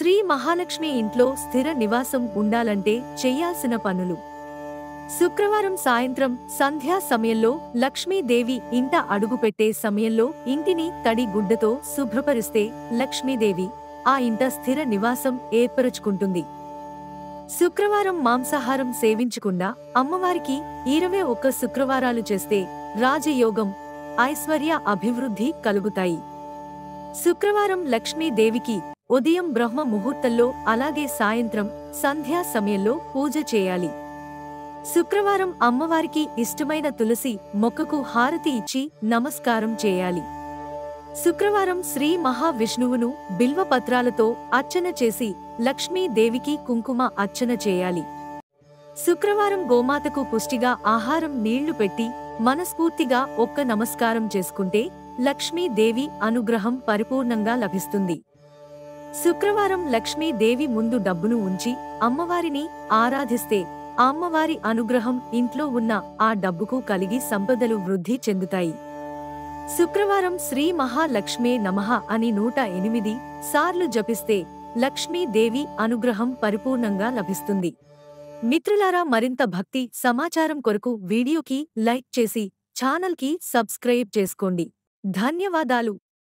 శ్రీ మహాలక్ష్మి ఇంట్లో స్థిర నివాసం ఉండాలంటే చెయ్యాల్సిన పనులు శుక్రవారం సాయంత్రం సంధ్యా సమయంలో లక్ష్మీదేవి ఇంట అడుగుపెట్టే సమయంలో ఇంటిని తడి గుడ్డతో శుభ్రపరిస్తే లక్ష్మీదేవి ఆ ఇంట స్థిర నివాసం ఏర్పరుచుకుంటుంది శుక్రవారం మాంసాహారం సేవించకుండా అమ్మవారికి ఇరవై ఒక్క శుక్రవారాలు చేస్తే రాజయోగం ఐశ్వర్య అభివృద్ధి కలుగుతాయి శుక్రవారం లక్ష్మీదేవికి ఉదయం బ్రహ్మ ముహూర్తంలో అలాగే సాయంత్రం సంధ్యా సమయంలో పూజ చేయాలి శుక్రవారం అమ్మవారికి ఇష్టమైన తులసి మొక్కకు హారతి ఇచ్చి నమస్కారం చేయాలి శుక్రవారం శ్రీ మహావిష్ణువును బిల్వపత్రాలతో అర్చన చేసి లక్ష్మీదేవికి కుంకుమ అర్చన చేయాలి శుక్రవారం గోమాతకు పుష్టిగా ఆహారం నీళ్లు పెట్టి మనస్ఫూర్తిగా ఒక్క నమస్కారం చేసుకుంటే లక్ష్మీదేవి అనుగ్రహం పరిపూర్ణంగా లభిస్తుంది శుక్రవారం లక్ష్మీదేవి ముందు డబ్బును ఉంచి అమ్మవారిని ఆరాధిస్తే ఆ అమ్మవారి అనుగ్రహం ఇంట్లో ఉన్న ఆ డబ్బుకు కలిగి సంపదలు వృద్ధి చెందుతాయి శుక్రవారం శ్రీ మహాలక్ష్మే నమః అని నూట ఎనిమిది సార్లు జపిస్తే లక్ష్మీదేవి అనుగ్రహం పరిపూర్ణంగా లభిస్తుంది మిత్రులారా మరింత భక్తి సమాచారం కొరకు వీడియోకి లైక్ చేసి ఛానల్కి సబ్స్క్రైబ్ చేసుకోండి ధన్యవాదాలు